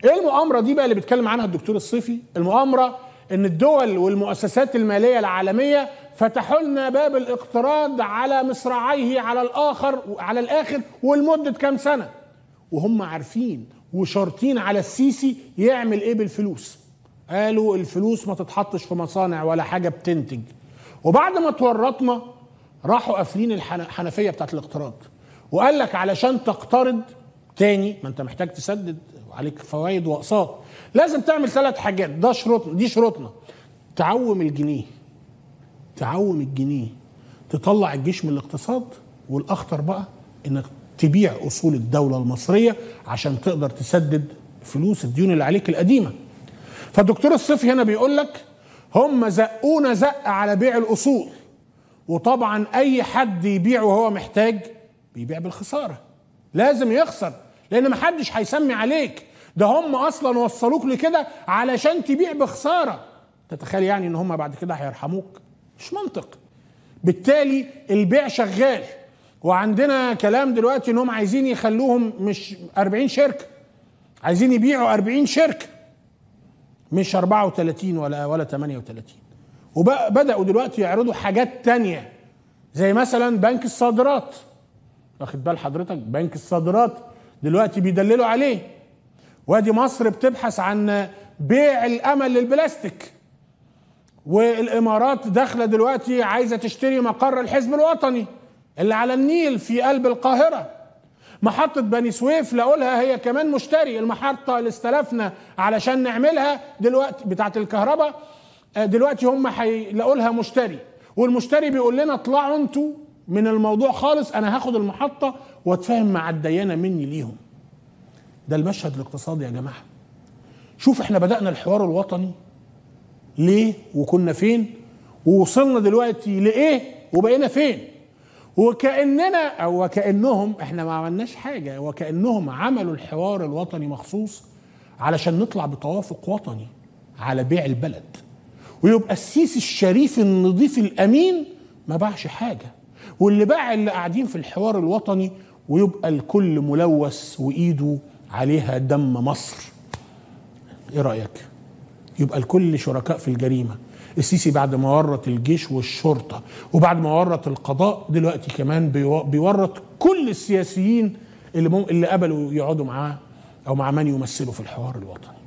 ايه المؤامره دي بقى اللي بيتكلم عنها الدكتور الصيفي المؤامره ان الدول والمؤسسات الماليه العالميه فتحوا لنا باب الاقتراض على مصراعيه على الاخر على الاخر ولمده كام سنه وهم عارفين وشارطين على السيسي يعمل ايه بالفلوس قالوا الفلوس ما تتحطش في مصانع ولا حاجه بتنتج وبعد ما تورطنا راحوا قافلين الحنفيه بتاعت الاقتراض وقال لك علشان تقترض تاني ما انت محتاج تسدد وعليك فوائد واقساط لازم تعمل ثلاث حاجات ده شروطنا دي شروطنا تعوم الجنيه تعوم الجنيه تطلع الجيش من الاقتصاد والاخطر بقى انك تبيع اصول الدوله المصريه عشان تقدر تسدد فلوس الديون اللي عليك القديمه فالدكتور الصيفي هنا بيقول لك هم زقونا زق على بيع الاصول وطبعا اي حد يبيع وهو محتاج بيبيع بالخساره لازم يخسر لان محدش هيسمي عليك ده هم اصلا وصلوك لكده علشان تبيع بخساره تتخيل يعني ان هم بعد كده هيرحموك مش منطق بالتالي البيع شغال وعندنا كلام دلوقتي انهم عايزين يخلوهم مش 40 شركه عايزين يبيعوا 40 شركه مش 34 ولا ولا 38 وبداوا دلوقتي يعرضوا حاجات تانية زي مثلا بنك الصادرات واخد بال حضرتك بنك الصادرات دلوقتي بيدللوا عليه وادي مصر بتبحث عن بيع الامل للبلاستيك والامارات داخله دلوقتي عايزه تشتري مقر الحزب الوطني اللي على النيل في قلب القاهره محطة بني سويف لقولها هي كمان مشتري المحطة اللي استلفنا علشان نعملها دلوقتي بتاعت الكهرباء دلوقتي هم هيلاقوا لها مشتري والمشتري بيقول لنا اطلعوا انتوا من الموضوع خالص انا هاخد المحطة واتفاهم مع الديانة مني ليهم ده المشهد الاقتصادي يا جماعة شوف احنا بدأنا الحوار الوطني ليه وكنا فين ووصلنا دلوقتي لايه وبقينا فين وكاننا او وكانهم احنا ما عملناش حاجه وكانهم عملوا الحوار الوطني مخصوص علشان نطلع بتوافق وطني على بيع البلد ويبقى السيسي الشريف النظيف الامين ما باعش حاجه واللي باع اللي قاعدين في الحوار الوطني ويبقى الكل ملوث وايده عليها دم مصر ايه رايك يبقى الكل شركاء في الجريمه السيسي بعد ما ورط الجيش والشرطه وبعد ما ورط القضاء دلوقتي كمان بيورط كل السياسيين اللي اللي قبلوا يقعدوا معاه او مع من يمثلوا في الحوار الوطني